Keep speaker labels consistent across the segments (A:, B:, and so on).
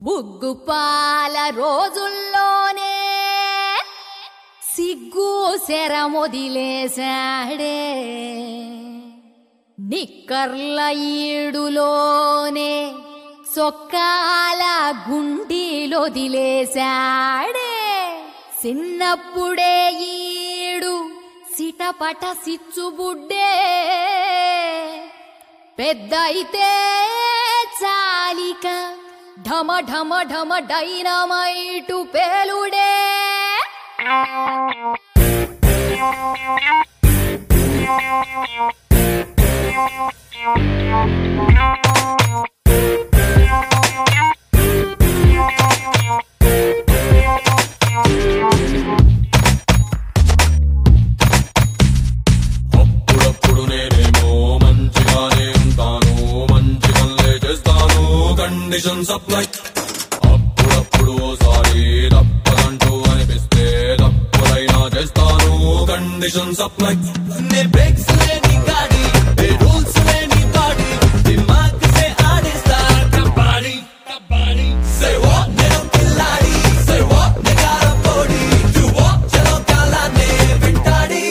A: బుగ్గుపాల రోజుల్లోనే సిగ్గు శరమొదిలేశాడే నిక్కర్ల ఈడులోనే సొక్కాల గుండీలొదిలేశాడే చిన్నప్పుడే ఈడు సిటపట సిచ్చుబుడ్డే పెద్ద అయితే చాలిక ఢమ ఢమ ఢమ డైనమైటు పేలుడే
B: అప్పుడప్పుడు నేనేమో మంచిగానే ఉంటాను మంచి పనులే చేస్తాను కండిషన్ సప్లై అప్పుడప్పుడు ఓసారి తప్పదంటూ అనిపిస్తే తప్పులైనా చేస్తాను కండిషన్ సప్లై
C: ने ब्रेक्स लेनी गाड़ी बे रूल्स लेनी बॉडी दिमाग से आड़ेस्ता कबाड़ी कबाड़ी say what నేను కిల్లాడి say what నే కారపోడి do what చలో కాలానే వింటాడి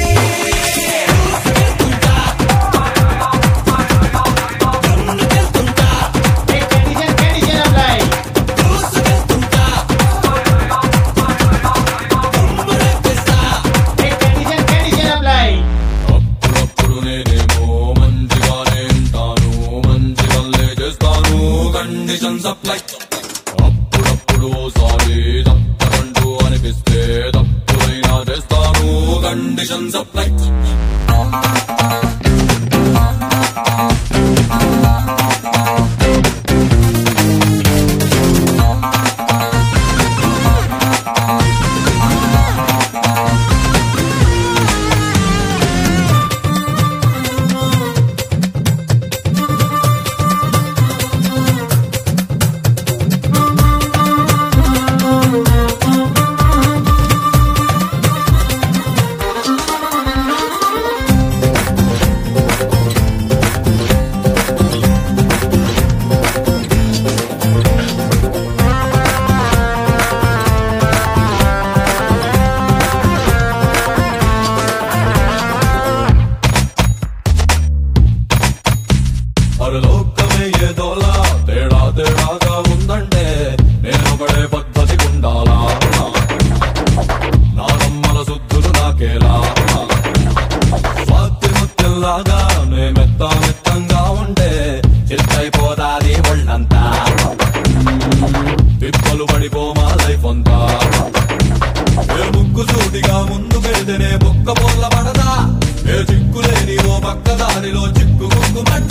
B: అప్పుడప్పుడు నేనేమో మంచిగానే ఉంటాను మంచి పనులే చేస్తాను కండిషన్ సప్లై అప్పుడప్పుడు ఓసారి తప్పదంటూ అనిపిస్తే తప్పులైనా చేస్తాను కండిషన్ సప్లై పరలోకమే ఏదోలా తేడా తేడాగా ఉందంటే నేను ఒకడే పద్ధతి ఉండాలా నా నమ్మల శుద్ధులు నాకేలా స్వాతి ముత్యంలాగా నే మెత్త మెత్తంగా ఉంటే చిత్తైపోదాది ఒళ్ళంతా తిప్పలు పడిపోమా లైఫ్ అంతా ఏ ముగ్గు సూటిగా ముందుకెళ్తేనే బుక్క పొల్ల పడదా ఏ చిక్కులేని ఓ పక్క దానిలో చిక్కు ముగ్గుమంట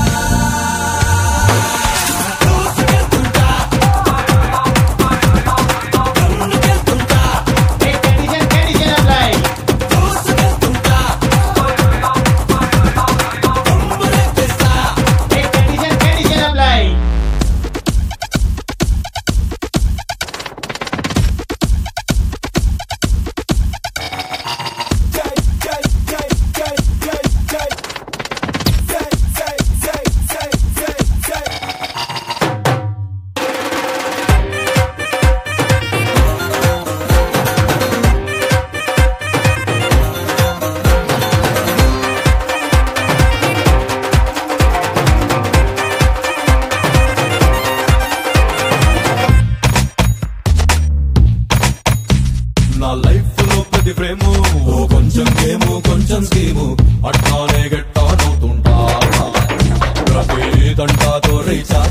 B: నా లైఫ్ లో ప్రతి ఫ్రేము ఓ కొంచెం గేము కొంచెం స్కీము అట్లానే గెట్టానవుతుంటా ప్రతి దంటాతో రీచా